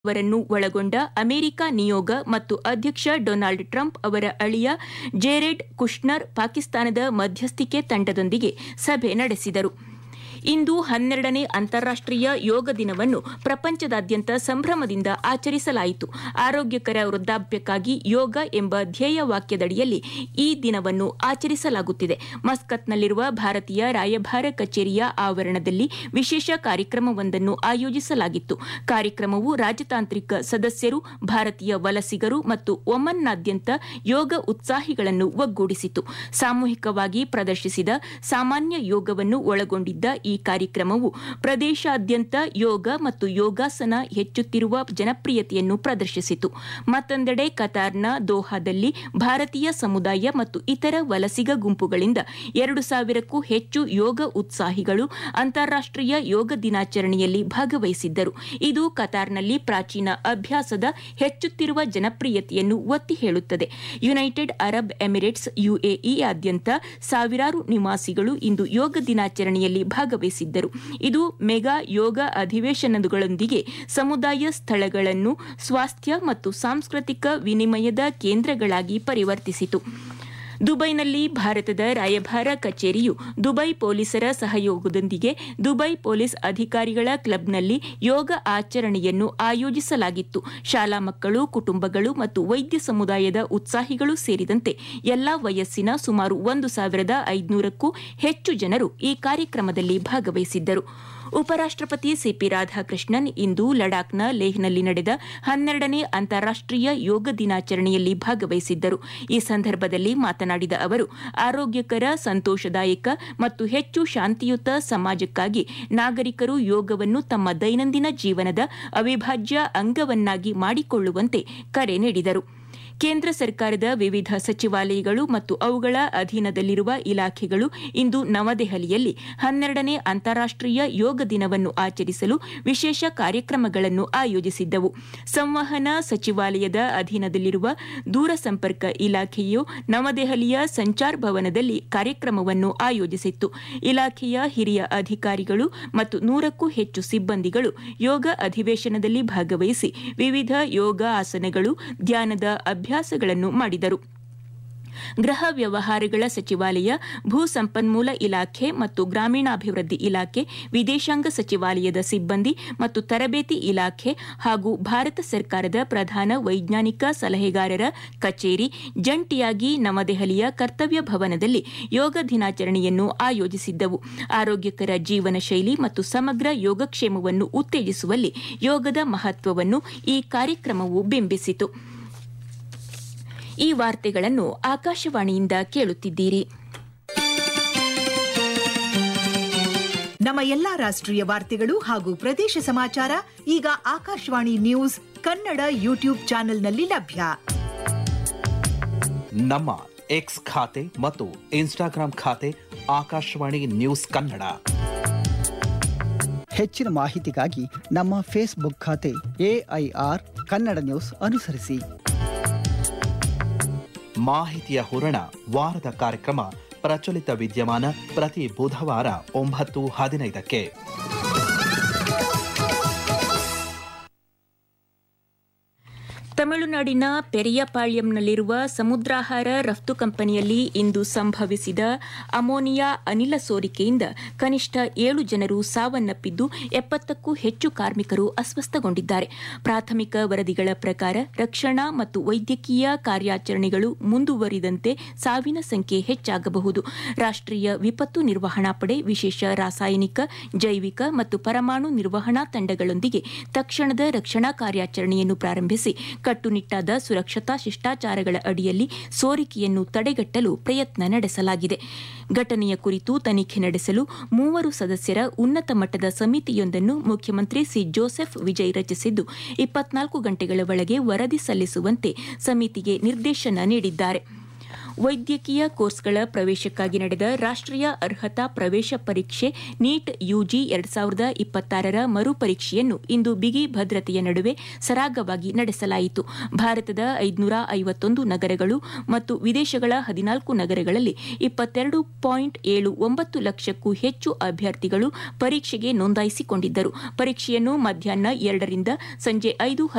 ಅವರನ್ನು ಒಳಗೊಂಡ ಅಮೆರಿಕ ನಿಯೋಗ ಮತ್ತು ಅಧ್ಯಕ್ಷ ಡೊನಾಲ್ಡ್ ಟ್ರಂಪ್ ಅವರ ಅಳಿಯ ಜೇರೆಡ್ ಕುಶ್ನರ್ ಪಾಕಿಸ್ತಾನದ ಮಧ್ಯಸ್ಥಿಕೆ ತಂಡದೊಂದಿಗೆ ಸಭೆ ನಡೆಸಿದರು ಇಂದು ಹನ್ನೆರಡನೇ ಅಂತಾರಾಷ್ಟೀಯ ಯೋಗ ದಿನವನ್ನು ಪ್ರಪಂಚದಾದ್ಯಂತ ಸಂಭ್ರಮದಿಂದ ಆಚರಿಸಲಾಯಿತು ಆರೋಗ್ಯಕರ ವೃದ್ಧಾಪ್ಯಕ್ಕಾಗಿ ಯೋಗ ಎಂಬ ಧ್ಯೇಯ ವಾಕ್ಯದಡಿಯಲ್ಲಿ ಈ ದಿನವನ್ನು ಆಚರಿಸಲಾಗುತ್ತಿದೆ ಮಸ್ಕತ್ನಲ್ಲಿರುವ ಭಾರತೀಯ ರಾಯಭಾರ ಕಚೇರಿಯ ಆವರಣದಲ್ಲಿ ವಿಶೇಷ ಕಾರ್ಯಕ್ರಮವೊಂದನ್ನು ಆಯೋಜಿಸಲಾಗಿತ್ತು ಕಾರ್ಯಕ್ರಮವು ರಾಜತಾಂತ್ರಿಕ ಸದಸ್ಯರು ಭಾರತೀಯ ವಲಸಿಗರು ಮತ್ತು ಒಮನ್ನಾದ್ಯಂತ ಯೋಗ ಉತ್ಸಾಹಿಗಳನ್ನು ಒಗ್ಗೂಡಿಸಿತು ಸಾಮೂಹಿಕವಾಗಿ ಪ್ರದರ್ಶಿಸಿದ ಸಾಮಾನ್ಯ ಯೋಗವನ್ನು ಒಳಗೊಂಡಿದ್ದ ಈ ಕಾರ್ಯಕ್ರಮವು ಪ್ರದೇಶಾದ್ಯಂತ ಯೋಗ ಮತ್ತು ಯೋಗಾಸನ ಹೆಚ್ಚುತ್ತಿರುವ ಜನಪ್ರಿಯತೆಯನ್ನು ಪ್ರದರ್ಶಿಸಿತು ಮತ್ತೊಂದೆಡೆ ಕತಾರ್ನ ದೋಹಾದಲ್ಲಿ ಭಾರತೀಯ ಸಮುದಾಯ ಮತ್ತು ಇತರ ವಲಸಿಗ ಗುಂಪುಗಳಿಂದ ಎರಡು ಸಾವಿರಕ್ಕೂ ಹೆಚ್ಚು ಯೋಗ ಉತ್ಸಾಹಿಗಳು ಅಂತಾರಾಷ್ಟೀಯ ಯೋಗ ದಿನಾಚರಣೆಯಲ್ಲಿ ಭಾಗವಹಿಸಿದ್ದರು ಇದು ಕತಾರ್ನಲ್ಲಿ ಪ್ರಾಚೀನ ಅಭ್ಯಾಸದ ಹೆಚ್ಚುತ್ತಿರುವ ಜನಪ್ರಿಯತೆಯನ್ನು ಒತ್ತಿ ಹೇಳುತ್ತದೆ ಯುನೈಟೆಡ್ ಅರಬ್ ಎಮಿರೇಟ್ಸ್ ಯುಎಇಯಾದ್ಯಂತ ಸಾವಿರಾರು ನಿವಾಸಿಗಳು ಇಂದು ಯೋಗ ದಿನಾಚರಣೆಯಲ್ಲಿ ಭಾಗವಹಿಸಿದ್ದರು ಇದು ಮೆಗಾ ಯೋಗ ಅಧಿವೇಶನಗಳೊಂದಿಗೆ ಸಮುದಾಯ ಸ್ಥಳಗಳನ್ನು ಸ್ವಾಸ್ಥ್ಯ ಮತ್ತು ಸಾಂಸ್ಕೃತಿಕ ವಿನಿಮಯದ ಕೇಂದ್ರಗಳಾಗಿ ಪರಿವರ್ತಿಸಿತು ದುಬೈನಲ್ಲಿ ಭಾರತದ ರಾಯಭಾರ ಕಚೇರಿಯು ದುಬೈ ಪೊಲೀಸರ ಸಹಯೋಗದೊಂದಿಗೆ ದುಬೈ ಪೊಲೀಸ್ ಅಧಿಕಾರಿಗಳ ಕ್ಲಬ್ನಲ್ಲಿ ಯೋಗ ಆಚರಣೆಯನ್ನು ಆಯೋಜಿಸಲಾಗಿತ್ತು ಶಾಲಾ ಮಕ್ಕಳು ಕುಟುಂಬಗಳು ಮತ್ತು ವೈದ್ಯ ಸಮುದಾಯದ ಉತ್ಸಾಹಿಗಳು ಸೇರಿದಂತೆ ಎಲ್ಲಾ ವಯಸ್ಸಿನ ಸುಮಾರು ಒಂದು ಸಾವಿರದ ಐದುನೂರಕ್ಕೂ ಹೆಚ್ಚು ಜನರು ಈ ಕಾರ್ಯಕ್ರಮದಲ್ಲಿ ಭಾಗವಹಿಸಿದ್ದರು ಉಪರಾಷ್ಟಪತಿ ಸಿಪಿ ರಾಧಾಕೃಷ್ಣನ್ ಇಂದು ಲಡಾಖ್ನ ಲೇಹ್ನಲ್ಲಿ ನಡೆದ ಹನ್ನೆರಡನೇ ಅಂತಾರಾಷ್ಟೀಯ ಯೋಗ ದಿನಾಚರಣೆಯಲ್ಲಿ ಭಾಗವಹಿಸಿದ್ದರು ಈ ಸಂದರ್ಭದಲ್ಲಿ ಮಾತನಾಡಿದ ಅವರು ಆರೋಗ್ಯಕರ ಸಂತೋಷದಾಯಕ ಮತ್ತು ಹೆಚ್ಚು ಶಾಂತಿಯುತ ಸಮಾಜಕ್ಕಾಗಿ ನಾಗರಿಕರು ಯೋಗವನ್ನು ತಮ್ಮ ದೈನಂದಿನ ಜೀವನದ ಅವಿಭಾಜ್ಯ ಅಂಗವನ್ನಾಗಿ ಮಾಡಿಕೊಳ್ಳುವಂತೆ ಕರೆ ನೀಡಿದರು ಕೇಂದ್ರ ಸರ್ಕಾರದ ವಿವಿಧ ಸಚಿವಾಲಯಗಳು ಮತ್ತು ಅವುಗಳ ಅಧೀನದಲ್ಲಿರುವ ಇಲಾಖೆಗಳು ಇಂದು ನವದೆಹಲಿಯಲ್ಲಿ ಹನ್ನೆರಡನೇ ಅಂತಾರಾಷ್ಟೀಯ ಯೋಗ ದಿನವನ್ನು ಆಚರಿಸಲು ವಿಶೇಷ ಕಾರ್ಯಕ್ರಮಗಳನ್ನು ಆಯೋಜಿಸಿದ್ದವು ಸಂವಹನ ಸಚಿವಾಲಯದ ಅಧೀನದಲ್ಲಿರುವ ದೂರಸಂಪರ್ಕ ಇಲಾಖೆಯು ನವದೆಹಲಿಯ ಸಂಚಾರ್ ಭವನದಲ್ಲಿ ಕಾರ್ಯಕ್ರಮವನ್ನು ಆಯೋಜಿಸಿತ್ತು ಇಲಾಖೆಯ ಹಿರಿಯ ಅಧಿಕಾರಿಗಳು ಮತ್ತು ನೂರಕ್ಕೂ ಹೆಚ್ಚು ಸಿಬ್ಬಂದಿಗಳು ಯೋಗ ಅಧಿವೇಶನದಲ್ಲಿ ಭಾಗವಹಿಸಿ ವಿವಿಧ ಯೋಗ ಆಸನಗಳು ಧ್ಯಾನದ ಅಭ್ಯಾಸಗಳನ್ನು ಮಾಡಿದರು ಗೃಹ ವ್ಯವಹಾರಗಳ ಸಚಿವಾಲಯ ಭೂ ಸಂಪನ್ಮೂಲ ಇಲಾಖೆ ಮತ್ತು ಗ್ರಾಮೀಣಾಭಿವೃದ್ಧಿ ಇಲಾಖೆ ವಿದೇಶಾಂಗ ಸಚಿವಾಲಯದ ಸಿಬ್ಬಂದಿ ಮತ್ತು ತರಬೇತಿ ಇಲಾಖೆ ಹಾಗೂ ಭಾರತ ಸರ್ಕಾರದ ಪ್ರಧಾನ ವೈಜ್ಞಾನಿಕ ಸಲಹೆಗಾರರ ಕಚೇರಿ ಜಂಟಿಯಾಗಿ ನವದೆಹಲಿಯ ಕರ್ತವ್ಯ ಭವನದಲ್ಲಿ ಯೋಗ ದಿನಾಚರಣೆಯನ್ನು ಆಯೋಜಿಸಿದ್ದವು ಆರೋಗ್ಯಕರ ಜೀವನ ಶೈಲಿ ಮತ್ತು ಸಮಗ್ರ ಯೋಗಕ್ಷೇಮವನ್ನು ಉತ್ತೇಜಿಸುವಲ್ಲಿ ಯೋಗದ ಮಹತ್ವವನ್ನು ಈ ಕಾರ್ಯಕ್ರಮವು ಬಿಂಬಿಸಿತು ಈ ವಾರ್ತೆಗಳನ್ನು ಆಕಾಶವಾಣಿಯಿಂದ ಕೇಳುತ್ತಿದ್ದೀರಿ ನಮ್ಮ ಎಲ್ಲಾ ರಾಷ್ಟ್ರೀಯ ವಾರ್ತೆಗಳು ಹಾಗೂ ಪ್ರದೇಶ ಸಮಾಚಾರ ಈಗ ಆಕಾಶವಾಣಿ ನ್ಯೂಸ್ ಕನ್ನಡ ಯೂಟ್ಯೂಬ್ ಚಾನೆಲ್ನಲ್ಲಿ ಲಭ್ಯ ನಮ್ಮ ಎಕ್ಸ್ ಖಾತೆ ಮತ್ತು ಇನ್ಸ್ಟಾಗ್ರಾಂ ಖಾತೆ ಆಕಾಶವಾಣಿ ನ್ಯೂಸ್ ಕನ್ನಡ ಹೆಚ್ಚಿನ ಮಾಹಿತಿಗಾಗಿ ನಮ್ಮ ಫೇಸ್ಬುಕ್ ಖಾತೆ ಎಐಆರ್ ಕನ್ನಡ ನ್ಯೂಸ್ ಅನುಸರಿಸಿ ಮಾಹಿತಿಯ ಹೂರಣ ವಾರದ ಕಾರ್ಯಕ್ರಮ ಪ್ರಚಲಿತ ವಿದ್ಯಮಾನ ಪ್ರತಿ ಬುಧವಾರ ಒಂಬತ್ತು ಹದಿನೈದಕ್ಕೆ ತಮಿಳುನಾಡಿನ ಪೆರಿಯಪಾಳ್ಯಂನಲ್ಲಿರುವ ಸಮುದ್ರಾಹಾರ ರಫ್ತು ಕಂಪನಿಯಲ್ಲಿ ಇಂದು ಸಂಭವಿಸಿದ ಅಮೋನಿಯಾ ಅನಿಲ ಸೋರಿಕೆಯಿಂದ ಕನಿಷ್ಠ ಏಳು ಜನರು ಸಾವನ್ನಪ್ಪಿದ್ದು ಎಪ್ಪತ್ತಕ್ಕೂ ಹೆಚ್ಚು ಕಾರ್ಮಿಕರು ಅಸ್ವಸ್ಥಗೊಂಡಿದ್ದಾರೆ ಪ್ರಾಥಮಿಕ ವರದಿಗಳ ಪ್ರಕಾರ ರಕ್ಷಣಾ ಮತ್ತು ವೈದ್ಯಕೀಯ ಕಾರ್ಯಾಚರಣೆಗಳು ಮುಂದುವರಿದಂತೆ ಸಾವಿನ ಸಂಖ್ಯೆ ಹೆಚ್ಚಾಗಬಹುದು ರಾಷ್ಟೀಯ ವಿಪತ್ತು ನಿರ್ವಹಣಾ ಪಡೆ ವಿಶೇಷ ರಾಸಾಯನಿಕ ಜೈವಿಕ ಮತ್ತು ಪರಮಾಣು ನಿರ್ವಹಣಾ ತಂಡಗಳೊಂದಿಗೆ ತಕ್ಷಣದ ರಕ್ಷಣಾ ಕಾರ್ಯಾಚರಣೆಯನ್ನು ಪ್ರಾರಂಭಿಸಿ ಕಟ್ಟುನಿಟ್ಟಾದ ಸುರಕ್ಷತಾ ಶಿಷ್ಟಾಚಾರಗಳ ಅಡಿಯಲ್ಲಿ ಸೋರಿಕೆಯನ್ನು ತಡೆಗಟ್ಟಲು ಪ್ರಯತ್ನ ನಡೆಸಲಾಗಿದೆ ಘಟನೆಯ ಕುರಿತು ತನಿಖೆ ನಡೆಸಲು ಮೂವರು ಸದಸ್ಯರ ಉನ್ನತ ಮಟ್ಟದ ಸಮಿತಿಯೊಂದನ್ನು ಮುಖ್ಯಮಂತ್ರಿ ಸಿ ಜೋಸೆಫ್ ವಿಜಯ್ ರಚಿಸಿದ್ದು ಇಪ್ಪತ್ನಾಲ್ಕು ಗಂಟೆಗಳ ಒಳಗೆ ವರದಿ ಸಲ್ಲಿಸುವಂತೆ ಸಮಿತಿಗೆ ನಿರ್ದೇಶನ ನೀಡಿದ್ದಾರೆ ವೈದ್ಯಕೀಯ ಕೋರ್ಸ್ಗಳ ಪ್ರವೇಶಕ್ಕಾಗಿ ನಡೆದ ರಾಷ್ಟೀಯ ಅರ್ಹತಾ ಪ್ರವೇಶ ಪರೀಕ್ಷೆ ನೀಟ್ ಯುಜಿ ಎರಡ್ ಸಾವಿರದ ಇಪ್ಪತ್ತಾರರ ಮರುಪರೀಕ್ಷೆಯನ್ನು ಇಂದು ಬಿಗಿ ಭದ್ರತೆಯ ನಡುವೆ ಸರಾಗವಾಗಿ ನಡೆಸಲಾಯಿತು ಭಾರತದ ಐದುನೂರ ಐವತ್ತೊಂದು ನಗರಗಳು ಮತ್ತು ವಿದೇಶಗಳ ಹದಿನಾಲ್ಕು ನಗರಗಳಲ್ಲಿ ಇಪ್ಪತ್ತೆರಡು ಪಾಯಿಂಟ್ ಏಳು ಒಂಬತ್ತು ಲಕ್ಷಕ್ಕೂ ಹೆಚ್ಚು ಅಭ್ಯರ್ಥಿಗಳು ಪರೀಕ್ಷೆಗೆ ನೋಂದಾಯಿಸಿಕೊಂಡಿದ್ದರು ಪರೀಕ್ಷೆಯನ್ನು ಮಧ್ಯಾಹ್ನ ಎರಡರಿಂದ ಸಂಜೆ ಐದು